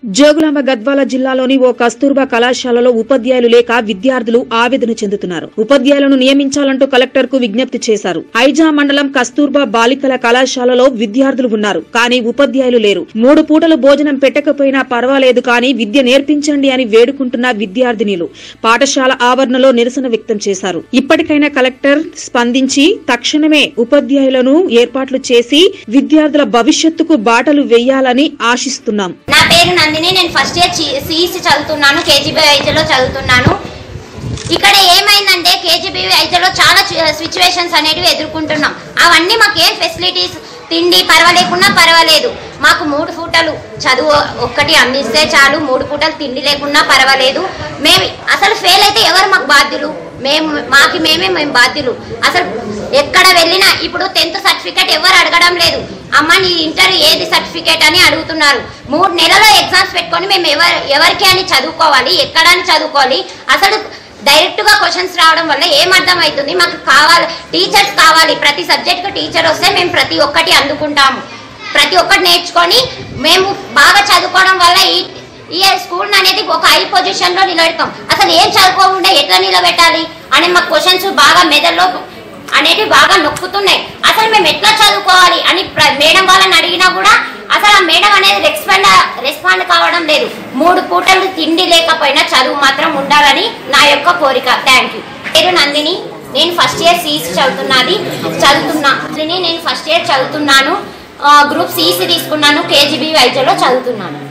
జోగులాంబ గద్వాల జిల్లాలోని ఓ కస్తూర్బా కళాశాలలో ఉపాధ్యాయులు లేక విద్యార్థులు ఆవేదన చెందుతున్నారు ఉపాధ్యాయులను నియమించాలంటూ కలెక్టర్ కు విజ్ఞప్తి చేశారు ఐజా మండలం కస్తూర్బా బాలికల కళాశాలలో విద్యార్థులు ఉన్నారు కానీ ఉపాధ్యాయులు లేరు మూడు పూటలు భోజనం పెట్టకపోయినా పర్వాలేదు కానీ విద్య నేర్పించండి అని వేడుకుంటున్న విద్యార్థినిలు పాఠశాల ఆవరణలో నిరసన వ్యక్తం చేశారు ఇప్పటికైనా కలెక్టర్ స్పందించి తక్షణమే ఉపాధ్యాయులను ఏర్పాట్లు చేసి విద్యార్థుల భవిష్యత్తుకు బాటలు వేయాలని ఆశిస్తున్నాం నా పేరు నందిని నేను ఫస్ట్ ఇయర్ సిఈసి చదువుతున్నాను కేజీబీ వైద్యలో చదువుతున్నాను ఇక్కడ ఏమైందంటే కేజీబీ వైద్యలో చాలా సిచ్యువేషన్స్ అనేటివి ఎదుర్కొంటున్నాం అవన్నీ మాకు ఏం ఫెసిలిటీస్ తిండి పర్వాలేకున్నా పర్వాలేదు మాకు మూడు పూటలు చదువు ఒక్కటి అందిస్తే చాలు మూడు పూటలు తిండి లేకున్నా పర్వాలేదు మేము అసలు ఫెయిల్ అయితే ఎవరు మాకు బాధ్యులు మేము మాకి మేమే మేము బాధ్యులు అసలు ఎక్కడ వెళ్ళినా ఇప్పుడు టెన్త్ సర్టిఫికేట్ ఎవరు అడగడం లేదు అమ్మ నీ ఇంటర్ ఏది సర్టిఫికేట్ అని అడుగుతున్నారు మూడు నెలల్లో ఎగ్జామ్స్ పెట్టుకొని మేము ఎవరు ఎవరికి అని చదువుకోవాలి ఎక్కడ అని చదువుకోవాలి అసలు డైరెక్ట్ గా క్వశ్చన్స్ రావడం వల్ల ఏం అర్థం అవుతుంది మాకు కావాలి టీచర్స్ కావాలి ప్రతి సబ్జెక్ట్ కు టీచర్ వస్తే మేము ప్రతి ఒక్కటి అందుకుంటాము ప్రతి ఒక్కటి నేర్చుకొని మేము బాగా చదువుకోవడం వల్ల ఈ ఈ స్కూల్ అనేది ఒక హై పొజిషన్ లో నిలబెడతాం అసలు ఏం చదువుకోకుండా ఎట్లా నిలబెట్టాలి అని మా క్వశ్చన్స్ బాగా మెదడులో అనేవి బాగా నొక్కుతున్నాయి అసలు మేము ఎట్లా చదువుకోవాలి అని ప్ర- మేడం వాళ్ళని అడిగినా కూడా అసలు ఆ మేడం అనేది రెస్పాండ్ రెస్పాండ్ కావడం లేదు మూడు పూటలు తిండి లేకపోయినా చదువు మాత్రం ఉండాలని నా యొక్క కోరిక థ్యాంక్ యూ పేరు నందిని నేను ఫస్ట్ ఇయర్ సిఈసి చదువుతున్నది చదువుతున్నా నందిని నేను ఫస్ట్ ఇయర్ చదువుతున్నాను గ్రూప్ సిఈసి తీసుకున్నాను కేజీబీ వైద్యలో చదువుతున్నాను